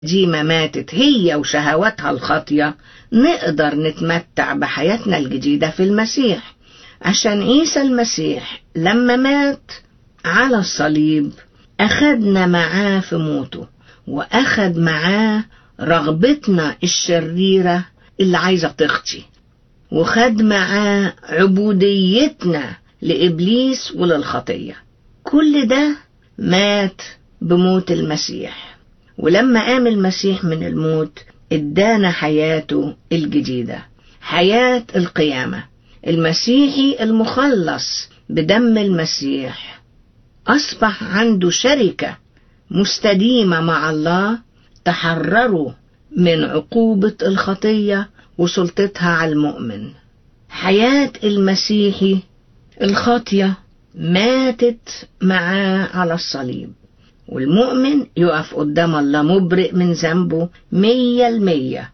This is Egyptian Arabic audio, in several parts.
ديما ماتت هي وشهواتها الخاطية نقدر نتمتع بحياتنا الجديدة في المسيح عشان عيسى المسيح لما مات على الصليب أخدنا معاه في موته وأخد معاه رغبتنا الشريرة اللي عايزة تخطي وخد معاه عبوديتنا لإبليس وللخطية كل ده مات بموت المسيح ولما قام المسيح من الموت ادانا حياته الجديدة حياة القيامة المسيحي المخلص بدم المسيح أصبح عنده شركة مستديمة مع الله تحرروا من عقوبة الخطية وسلطتها على المؤمن حياة المسيحي الخاطية ماتت معاه على الصليب والمؤمن يقف قدام الله مبرئ من ذنبه مية المية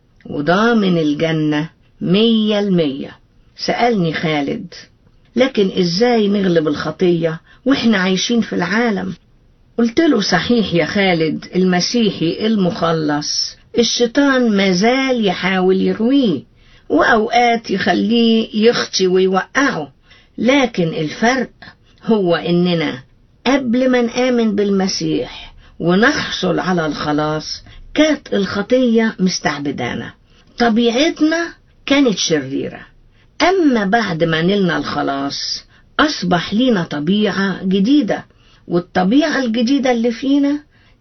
وضامن الجنة مية المية سألني خالد لكن ازاي نغلب الخطية واحنا عايشين في العالم قلت له صحيح يا خالد المسيحي المخلص الشيطان مازال يحاول يرويه وأوقات يخليه يخطي ويوقعه لكن الفرق هو إننا قبل ما نآمن بالمسيح ونحصل على الخلاص كانت الخطية مستعبدانا طبيعتنا كانت شريرة أما بعد ما نلنا الخلاص أصبح لينا طبيعة جديدة والطبيعة الجديدة اللي فينا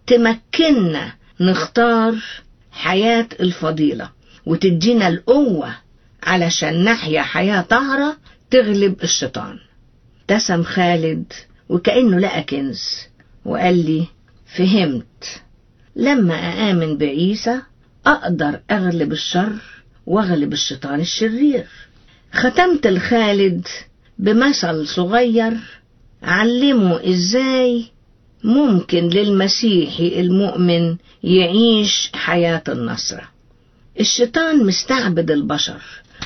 تمكننا نختار حياة الفضيلة وتدينا القوة علشان نحيا حياة طهرة تغلب الشيطان ابتسم خالد وكأنه لقى كنز وقال لي فهمت لما أآمن بعيسى أقدر أغلب الشر وأغلب الشيطان الشرير ختمت الخالد بمثل صغير علمه إزاي ممكن للمسيحي المؤمن يعيش حياة النصرة الشيطان مستعبد البشر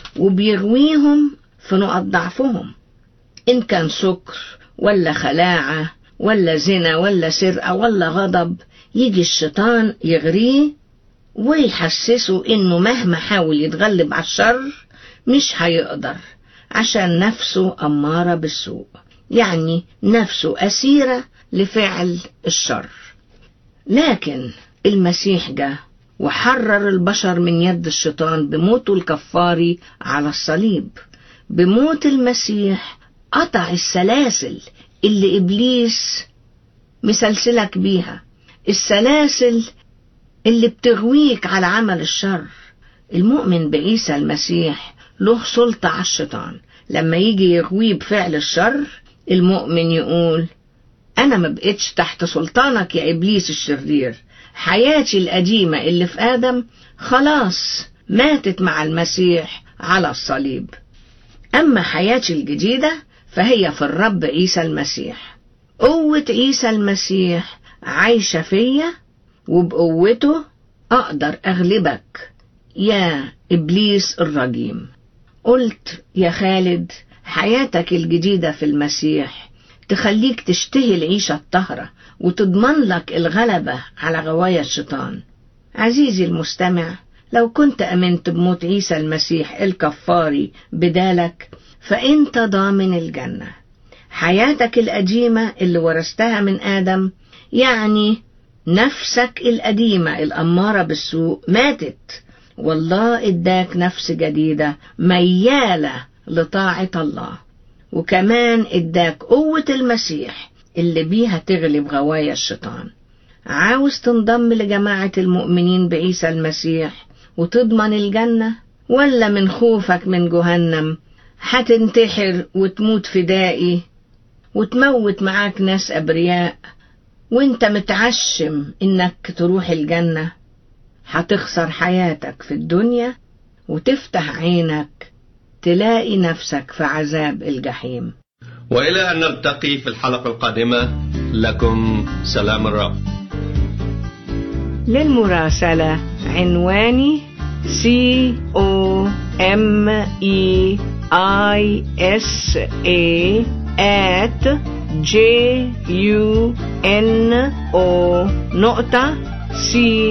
وبيغويهم في نقط ضعفهم إن كان سكر ولا خلاعة ولا زنا ولا سرقة ولا غضب يجي الشيطان يغريه ويحسسه إنه مهما حاول يتغلب على الشر مش هيقدر عشان نفسه أمارة بالسوء يعني نفسه أسيرة لفعل الشر لكن المسيح جه وحرر البشر من يد الشيطان بموته الكفاري على الصليب بموت المسيح قطع السلاسل اللي إبليس مسلسلك بيها السلاسل اللي بتغويك على عمل الشر المؤمن بعيسى المسيح له سلطة على الشيطان لما يجي يغويه بفعل الشر المؤمن يقول أنا ما بقتش تحت سلطانك يا إبليس الشرير حياتي القديمة اللي في آدم خلاص ماتت مع المسيح على الصليب أما حياتي الجديدة فهي في الرب عيسى المسيح قوة عيسى المسيح عايشة فيا وبقوته أقدر أغلبك يا إبليس الرجيم قلت يا خالد حياتك الجديدة في المسيح تخليك تشتهي العيشة الطهرة وتضمن لك الغلبة على غوايا الشيطان عزيزي المستمع لو كنت أمنت بموت عيسى المسيح الكفاري بدالك فأنت ضامن الجنة حياتك القديمة اللي ورثتها من آدم يعني نفسك القديمة الأمارة بالسوء ماتت والله اداك نفس جديدة ميالة لطاعة الله وكمان اداك قوة المسيح اللي بيها تغلب غوايا الشيطان عاوز تنضم لجماعة المؤمنين بعيسى المسيح وتضمن الجنة ولا من خوفك من جهنم هتنتحر وتموت فدائي وتموت معاك ناس أبرياء وانت متعشم انك تروح الجنة هتخسر حياتك في الدنيا وتفتح عينك تلاقي نفسك في عذاب الجحيم وإلى أن نلتقي في الحلقة القادمة لكم سلام الرب للمراسلة عنواني C O M E I S A at J U N O نقطة C